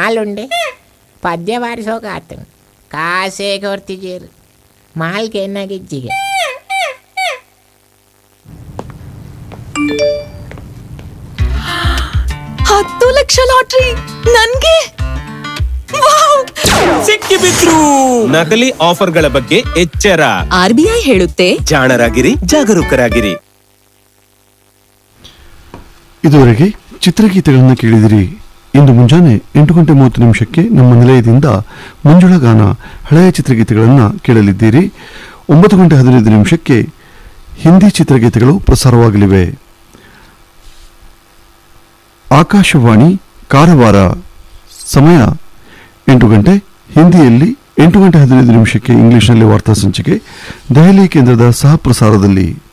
ಮಾಲುಂಡೆ ಪದ್ಯ ಬಾರಿಸೋಕೆ ಆತ ಕಾಸೇಗೆ ಹೊರ್ತಿಜೇರು ಮಾಲ್ಗೆ ಎನ್ನಾಗಿಜ್ಜಿಗೆ ಹತ್ತು ಲಕ್ಷ ಲಾಟ್ರಿ ನನ್ಗೆ ವಾವ್! ಸಿಕ್ಕಿಬಿದ್ರು ನಕಲಿ ಆಫರ್ಗಳ ಬಗ್ಗೆ ಎಚ್ಚರ ಆರ್ ಬಿ ಐ ಹೇಳುತ್ತೆ ಜಾಣರಾಗಿರಿ ಜಾಗರೂಕರಾಗಿರಿ ಇದುವರೆಗೆ ಚಿತ್ರಗೀತೆಗಳನ್ನು ಕೇಳಿದಿರಿ ಇಂದು ಮುಂಜಾನೆ ಎಂಟು ಗಂಟೆ ಮೂವತ್ತು ನಿಮಿಷಕ್ಕೆ ನಮ್ಮ ನಿಲಯದಿಂದ ಮಂಜುಳಾ ಗಾನ ಹಳೆಯ ಚಿತ್ರಗೀತೆಗಳನ್ನು ಕೇಳಲಿದ್ದೀರಿ ಒಂಬತ್ತು ಗಂಟೆ ಹದಿನೈದು ನಿಮಿಷಕ್ಕೆ ಹಿಂದಿ ಚಿತ್ರಗೀತೆಗಳು ಪ್ರಸಾರವಾಗಲಿವೆ ಆಕಾಶವಾಣಿ ಕಾರವಾರ ಸಮಯ ಎಂಟು ಗಂಟೆ ಹಿಂದಿಯಲ್ಲಿ ಎಂಟು ಗಂಟೆ ಹದಿನೈದು ನಿಮಿಷಕ್ಕೆ ಇಂಗ್ಲಿಷ್ನಲ್ಲಿ ವಾರ್ತಾ ಸಂಚಿಕೆ ದೆಹಲಿ ಕೇಂದ್ರದ ಸಹ ಪ್ರಸಾರದಲ್ಲಿ